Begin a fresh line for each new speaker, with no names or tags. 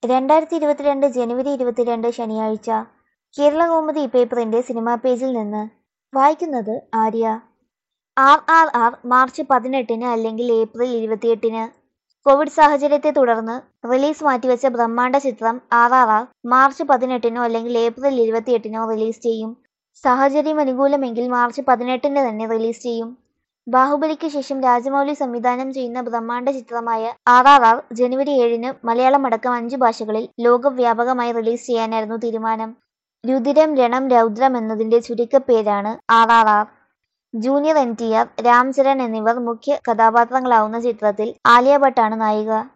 രണ്ടായിരത്തി ഇരുപത്തിരണ്ട് ജനുവരി ഇരുപത്തിരണ്ട് ശനിയാഴ്ച കേരള കൗമുദി പേപ്പറിന്റെ സിനിമാ പേജിൽ നിന്ന് വായിക്കുന്നത് Arya R R R March പതിനെട്ടിന് അല്ലെങ്കിൽ ഏപ്രിൽ ഇരുപത്തിയെട്ടിന് കോവിഡ് സാഹചര്യത്തെ തുടർന്ന് റിലീസ് മാറ്റിവെച്ച ബ്രഹ്മാണ്ഡ ചിത്രം ആർ ആർ ആർ മാർച്ച് പതിനെട്ടിനോ അല്ലെങ്കിൽ ഏപ്രിൽ ഇരുപത്തിയെട്ടിനോ റിലീസ് ചെയ്യും സാഹചര്യം അനുകൂലമെങ്കിൽ മാർച്ച് പതിനെട്ടിന് തന്നെ റിലീസ് ചെയ്യും ബാഹുബലിക്ക് ശേഷം രാജമൗലി സംവിധാനം ചെയ്യുന്ന ബ്രഹ്മാണ്ഡ ചിത്രമായ ആർ ആർ ആർ ജനുവരി ഏഴിന് മലയാളം അടക്കം അഞ്ചു ഭാഷകളിൽ ലോകവ്യാപകമായി റിലീസ് ചെയ്യാനായിരുന്നു തീരുമാനം രുതിരം രണം രൗദ്രം എന്നതിന്റെ ചുരുക്കപ്പേരാണ് R R R junior N T R Ram Charan എന്നിവർ മുഖ്യ കഥാപാത്രങ്ങളാവുന്ന ചിത്രത്തിൽ ആലിയ ഭട്ടാണ് നായിക